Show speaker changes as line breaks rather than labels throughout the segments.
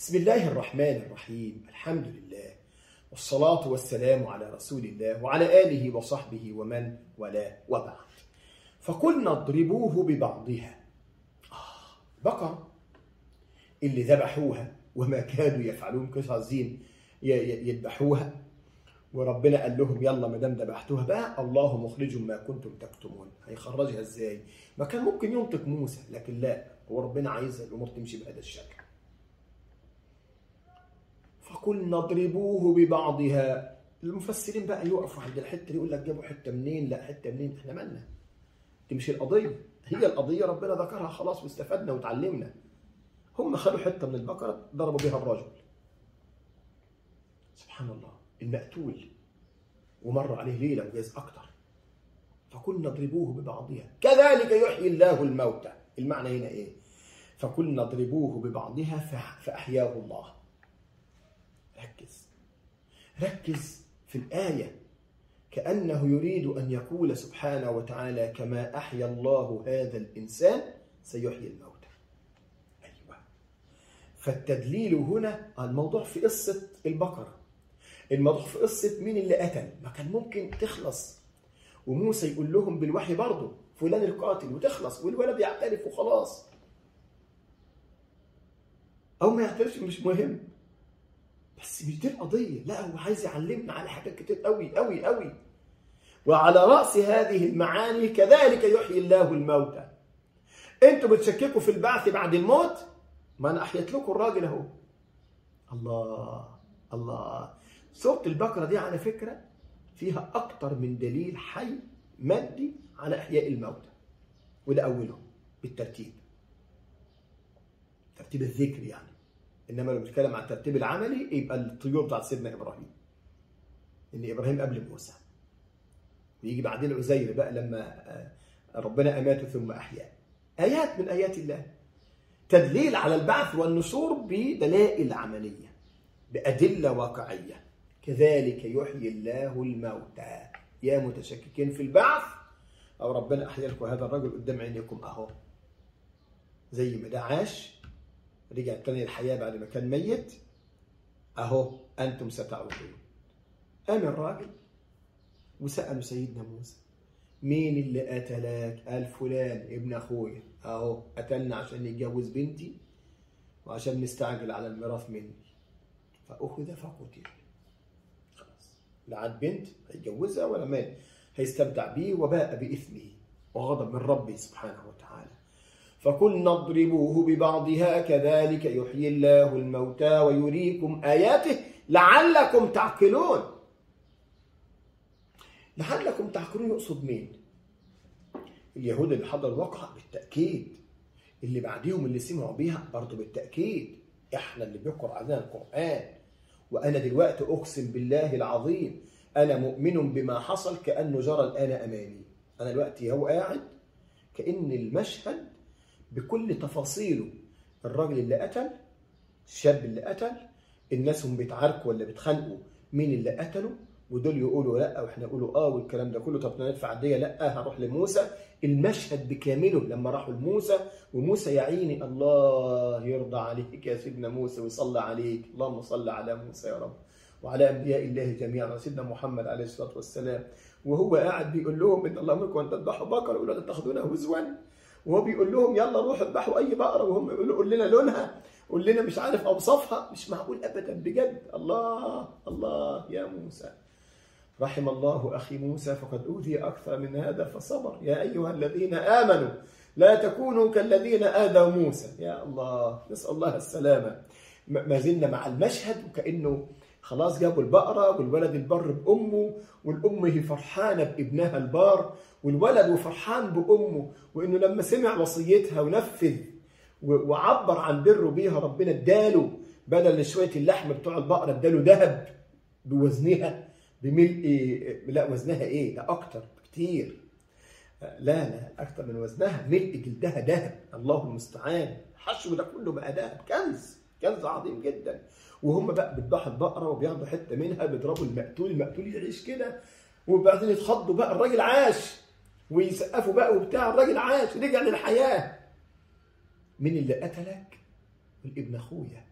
بسم الله الرحمن الرحيم الحمد لله والصلاة والسلام على رسول الله وعلى آله وصحبه ومن والاه وبعد فقلنا اضربوه ببعضها آه بقرة اللي ذبحوها وما كادوا يفعلون كانوا عايزين ي- ي- يذبحوها وربنا قال لهم يلا ما دام ذبحتوها بقى الله مخرج ما كنتم تكتمون هيخرجها ازاي؟ ما كان ممكن ينطق موسى لكن لا هو ربنا عايز الامور تمشي بهذا الشكل. فقلنا اضربوه ببعضها المفسرين بقى يقفوا عند الحته دي يقول لك جابوا حته منين؟ لا حته منين؟ احنا مالنا؟ دي مش القضيه هي القضيه ربنا ذكرها خلاص واستفدنا وتعلمنا. هم خدوا حته من البقره ضربوا بها الرجل. سبحان الله المقتول ومر عليه ليله وجاز اكتر. فكنا اضربوه ببعضها كذلك يحيي الله الموتى المعنى هنا ايه فكنا اضربوه ببعضها فأح- فاحياه الله ركز ركز في الايه كانه يريد ان يقول سبحانه وتعالى كما احيا الله هذا الانسان سيحيي الموتى ايوه فالتدليل هنا الموضوع في قصه البقره الموضوع في قصه مين اللي قتل ما كان ممكن تخلص وموسى يقول لهم بالوحي برضه فلان القاتل وتخلص والولد يعترف وخلاص او ما يعترفش مش مهم بس مش دي القضيه لا هو عايز يعلمنا على حاجات كتير قوي قوي قوي وعلى راس هذه المعاني كذلك يحيي الله الموتى انتوا بتشككوا في البعث بعد الموت ما انا احيت لكم الراجل اهو الله الله سوره البقره دي على فكره فيها أكتر من دليل حي مادي على إحياء الموتى وده أوله بالترتيب ترتيب الذكر يعني إنما لو بنتكلم عن الترتيب العملي يبقى الطيور بتاعت سيدنا إبراهيم إن إبراهيم قبل موسى ويجي بعدين عزير بقى لما آه، ربنا أماته ثم أحياه آيات من آيات الله تدليل على البعث والنشور بدلائل عملية بأدلة واقعية كذلك يحيي الله الموتى يا متشككين في البعث او ربنا احيا لكم هذا الرجل قدام عينيكم اهو زي ما ده عاش رجع تاني الحياه بعد ما كان ميت اهو انتم ستعودون قام الراجل وسالوا سيدنا موسى مين اللي قتلك؟ قال فلان ابن اخويا اهو قتلنا عشان يتجوز بنتي وعشان نستعجل على الميراث مني فاخذ فقتل خلاص لا عاد بنت هيتجوزها ولا مال هيستمتع بيه وباء بإثمه وغضب من ربه سبحانه وتعالى فكنا اضربوه ببعضها كذلك يحيي الله الموتى ويريكم آياته لعلكم تعقلون لعلكم تعقلون يقصد مين اليهود اللي حضروا الواقعة بالتأكيد اللي بعديهم اللي سمعوا بيها برضه بالتأكيد احنا اللي بيقرأ علينا القرآن وأنا دلوقتي أقسم بالله العظيم أنا مؤمن بما حصل كأنه جرى الآن أمامي أنا دلوقتي هو قاعد كأن المشهد بكل تفاصيله الراجل اللي قتل الشاب اللي قتل الناس هم بيتعاركوا ولا بيتخانقوا مين اللي قتله ودول يقولوا لا واحنا نقولوا اه والكلام ده كله طب ندفع عديه لا هروح لموسى المشهد بكامله لما راحوا لموسى وموسى يا عيني الله يرضى عليك يا سيدنا موسى ويصلى عليك اللهم صل على موسى يا رب وعلى انبياء الله جميعا سيدنا محمد عليه الصلاه والسلام وهو قاعد بيقول لهم ان الله امركم ان تذبحوا بقره يقولوا لا تاخذونه هزوا وهو بيقول لهم يلا روحوا اذبحوا اي بقره وهم يقولوا قول لنا لونها قول لنا مش عارف اوصافها مش معقول ابدا بجد الله الله يا موسى رحم الله اخي موسى فقد اوذي اكثر من هذا فصبر يا ايها الذين امنوا لا تكونوا كالذين اذوا موسى يا الله نسال الله السلامه ما زلنا مع المشهد وكانه خلاص جابوا البقرة والولد البر بأمه والأم هي فرحانة بابنها البار والولد وفرحان بأمه وإنه لما سمع وصيتها ونفذ وعبر عن بره بيها ربنا اداله بدل شوية اللحم بتوع البقرة اداله ذهب بوزنها بملء لا وزنها ايه ده اكتر بكتير لا لا اكتر من وزنها ملء جلدها ذهب الله المستعان الحشو ده كله بقى ذهب كنز كنز عظيم جدا وهم بقى بيذبحوا البقره وبياخدوا حته منها بيضربوا المقتول المقتول يعيش كده وبعدين يتخضوا بقى الراجل عاش ويسقفوا بقى وبتاع الراجل عاش رجع للحياه مين اللي قتلك؟ الابن اخويا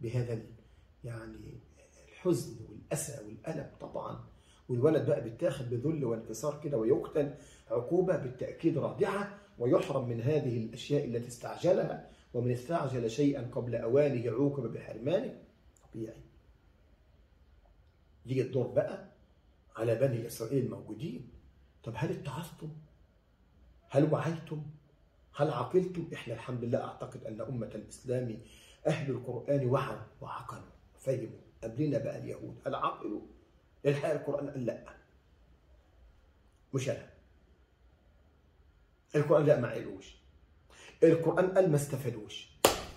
بهذا ال- يعني الحزن والأسى والألم طبعا والولد بقى بيتاخد بذل وانكسار كده ويقتل عقوبة بالتأكيد رادعة ويحرم من هذه الأشياء التي استعجلها ومن استعجل شيئا قبل أوانه عوقب بحرمانه طبيعي يجي الدور بقى على بني إسرائيل الموجودين طب هل اتعظتم؟ هل وعيتم؟ هل عقلتم؟ احنا الحمد لله اعتقد ان امه الاسلام اهل القران وعوا وعقلوا فهموا قبلنا بقى اليهود هل عقلوا؟ الحقيقه القران قال لا مش انا القران لا ما عقلوش القران قال ما استفادوش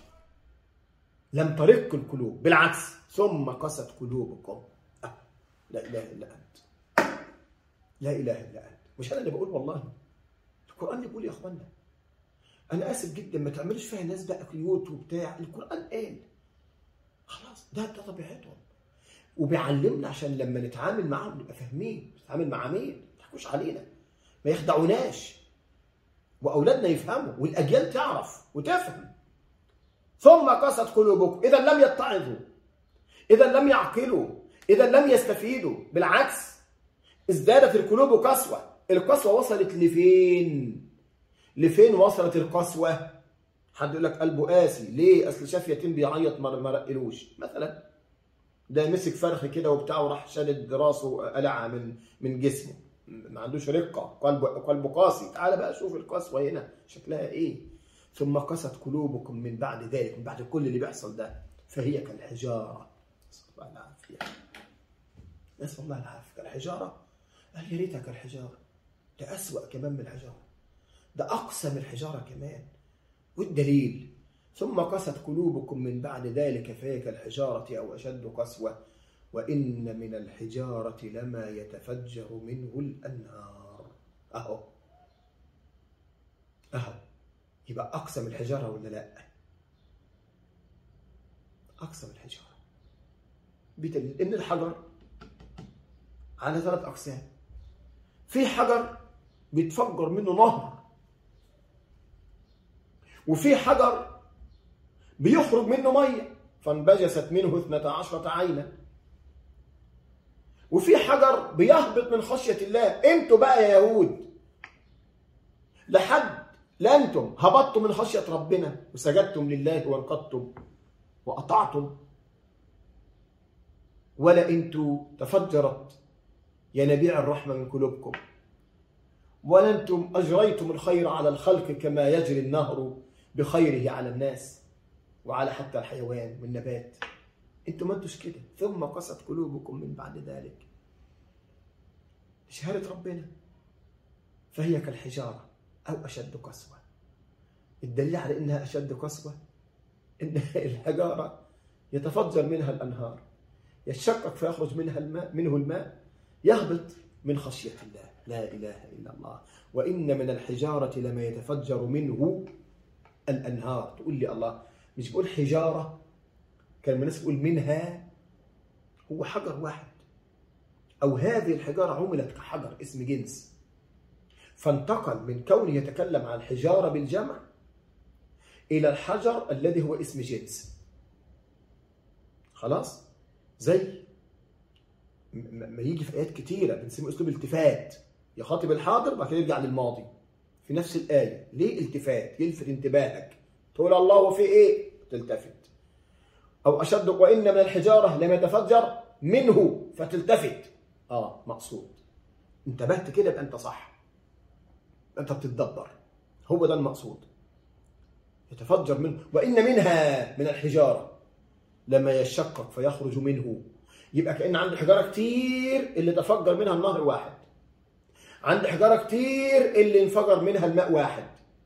لم ترق القلوب بالعكس ثم قست قلوبكم أه. لا اله الا انت لا اله الا انت مش انا اللي بقول والله القران اللي بيقول يا اخوانا انا اسف جدا ما تعملوش فيها ناس بقى قيود وبتاع القران قال خلاص ده ده طبيعتهم وبيعلمنا عشان لما نتعامل معاهم نبقى فاهمين نتعامل مع مين ما يضحكوش علينا ما يخدعوناش واولادنا يفهموا والاجيال تعرف وتفهم ثم قست قلوبكم اذا لم يتعظوا اذا لم يعقلوا اذا لم يستفيدوا بالعكس ازدادت القلوب قسوه القسوه وصلت لفين لفين وصلت القسوه حد يقول لك قلبه قاسي ليه اصل شاف يتيم بيعيط ما ما رقلوش مثلا ده مسك فرخ كده وبتاع وراح شادد راسه قلعها من من جسمه ما عندوش رقه قلبه قلبه قاسي تعال بقى شوف القسوه هنا شكلها ايه ثم قست قلوبكم من بعد ذلك من بعد كل اللي بيحصل ده فهي كالحجاره نسال الله العافيه نسال الله العافيه كالحجاره قال يا ريتها كالحجاره ده اسوأ كمان من الحجاره ده اقسى من الحجاره كمان والدليل ثم قست قلوبكم من بعد ذلك فهي كالحجارة أو أشد قسوة وإن من الحجارة لما يتفجر منه الأنهار أهو أهو يبقى أقسى من الحجارة ولا لا أقسى من الحجارة بدليل إن الحجر على ثلاث أقسام في حجر بيتفجر منه نهر وفي حجر بيخرج منه ميه فانبجست منه اثنتا عشرة عينا وفي حجر بيهبط من خشية الله انتوا بقى يا يهود لحد لا انتم هبطتم من خشية ربنا وسجدتم لله وانقضتم وأطعتم ولا انتوا تفجرت ينابيع الرحمة من قلوبكم ولا انتم أجريتم الخير على الخلق كما يجري النهر بخيره على الناس وعلى حتى الحيوان والنبات انتوا ما انتوش كده ثم قست قلوبكم من بعد ذلك شهادة ربنا فهي كالحجارة أو أشد قسوة الدليل على إنها أشد قسوة إن الحجارة يتفجر منها الأنهار يتشقق فيخرج منها الماء منه الماء يهبط من خشية الله لا إله إلا الله وإن من الحجارة لما يتفجر منه الأنهار تقول لي الله مش بقول حجارة كان الناس بيقول منها هو حجر واحد أو هذه الحجارة عملت كحجر اسم جنس فانتقل من كونه يتكلم عن الحجارة بالجمع إلى الحجر الذي هو اسم جنس خلاص زي ما يجي في آيات كتيرة بنسميه أسلوب التفات يخاطب الحاضر بعد كده يرجع للماضي في نفس الآية ليه التفات يلفت انتباهك تقول الله في إيه تلتفت أو أشد وإن من الحجارة لم يتفجر منه فتلتفت آه مقصود انتبهت كده يبقى أنت صح أنت بتتدبر هو ده المقصود يتفجر منه وإن منها من الحجارة لما يشقق فيخرج منه يبقى كأن عند حجارة كتير اللي تفجر منها النهر واحد عند حجارة كتير اللي انفجر منها الماء واحد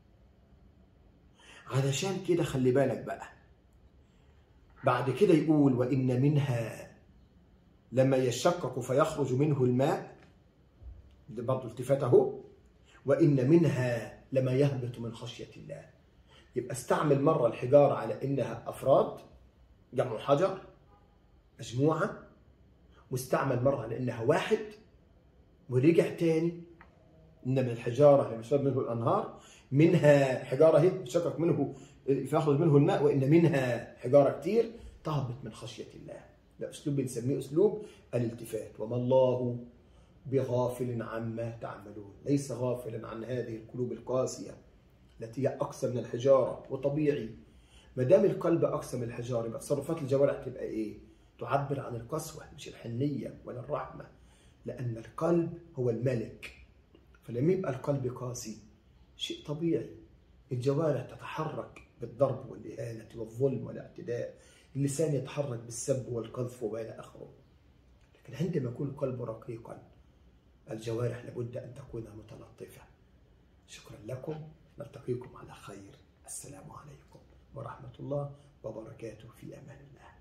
علشان كده خلي بالك بقى بعد كده يقول وإن منها لما يشقق فيخرج منه الماء ده برضه التفات اهو وإن منها لما يهبط من خشية الله يبقى استعمل مرة الحجارة على إنها أفراد جمع حجر مجموعة واستعمل مرة على إنها واحد ورجع تاني إن من الحجارة لما يشرب منه الأنهار منها حجارة هي شقق منه فيخرج منه الماء وإن منها حجارة كتير تهبط من خشية الله ده أسلوب بنسميه أسلوب الالتفات وما الله بغافل عما تعملون ليس غافلا عن هذه القلوب القاسية التي هي أقسى من الحجارة وطبيعي ما دام القلب أقسى من الحجارة يبقى تصرفات الجوارح تبقى إيه؟ تعبر عن القسوة مش الحنية ولا الرحمة لأن القلب هو الملك فلما يبقى القلب قاسي شيء طبيعي الجوارح تتحرك بالضرب والإهانة والظلم والاعتداء اللسان يتحرك بالسب والقذف وإلى آخره لكن عندما يكون القلب رقيقا الجوارح لابد أن تكون متلطفة شكرا لكم نلتقيكم على خير السلام عليكم ورحمة الله وبركاته في أمان الله